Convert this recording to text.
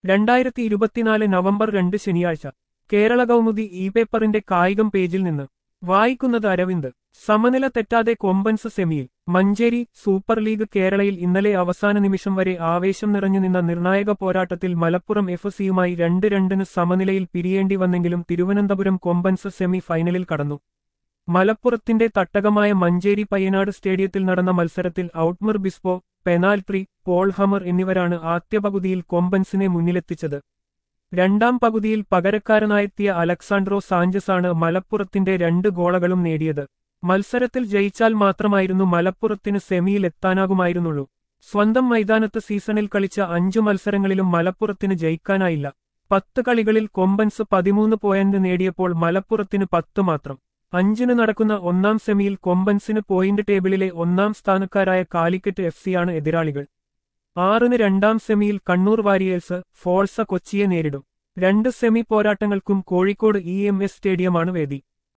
രണ്ടായിരത്തി ഇരുപത്തിനാല് നവംബർ രണ്ട് ശനിയാഴ്ച കേരള കൗമുദി ഇ പേപ്പറിന്റെ കായികം പേജിൽ നിന്ന് വായിക്കുന്നത് അരവിന്ദ് സമനില തെറ്റാതെ കൊമ്പൻസ് സെമിയിൽ മഞ്ചേരി സൂപ്പർ ലീഗ് കേരളയിൽ ഇന്നലെ അവസാന നിമിഷം വരെ ആവേശം നിറഞ്ഞു നിന്ന നിർണായക പോരാട്ടത്തിൽ മലപ്പുറം എഫ് സിയുമായി രണ്ട് രണ്ടിന് സമനിലയിൽ പിരിയേണ്ടി വന്നെങ്കിലും തിരുവനന്തപുരം കൊമ്പൻസ് സെമി ഫൈനലിൽ കടന്നു മലപ്പുറത്തിന്റെ തട്ടകമായ മഞ്ചേരി പയ്യനാട് സ്റ്റേഡിയത്തിൽ നടന്ന മത്സരത്തിൽ ഔട്ട്മർ ബിസ്പോ പെനാൽട്രി പോൾ ഹമർ എന്നിവരാണ് ആദ്യ പകുതിയിൽ കൊമ്പൻസിനെ മുന്നിലെത്തിച്ചത് രണ്ടാം പകുതിയിൽ പകരക്കാരനായെത്തിയ അലക്സാൻഡ്രോ സാഞ്ചസാണ് മലപ്പുറത്തിന്റെ രണ്ട് ഗോളകളും നേടിയത് മത്സരത്തിൽ ജയിച്ചാൽ മാത്രമായിരുന്നു മലപ്പുറത്തിന് സെമിയിൽ എത്താനാകുമായിരുന്നുള്ളൂ സ്വന്തം മൈതാനത്ത് സീസണിൽ കളിച്ച അഞ്ചു മത്സരങ്ങളിലും മലപ്പുറത്തിന് ജയിക്കാനായില്ല പത്ത് കളികളിൽ കൊമ്പൻസ് പതിമൂന്ന് പോയിന്റ് നേടിയപ്പോൾ മലപ്പുറത്തിന് പത്ത് മാത്രം അഞ്ചിന് നടക്കുന്ന ഒന്നാം സെമിയിൽ കൊമ്പൻസിന് പോയിന്റ് ടേബിളിലെ ഒന്നാം സ്ഥാനക്കാരായ കാലിക്കറ്റ് എഫ് സിയാണ് എതിരാളികൾ ആറിന് രണ്ടാം സെമിയിൽ കണ്ണൂർ വാരിയേഴ്സ് ഫോൾസ കൊച്ചിയെ നേരിടും രണ്ട് സെമി പോരാട്ടങ്ങൾക്കും കോഴിക്കോട് ഇ എം എസ് സ്റ്റേഡിയമാണ് വേദി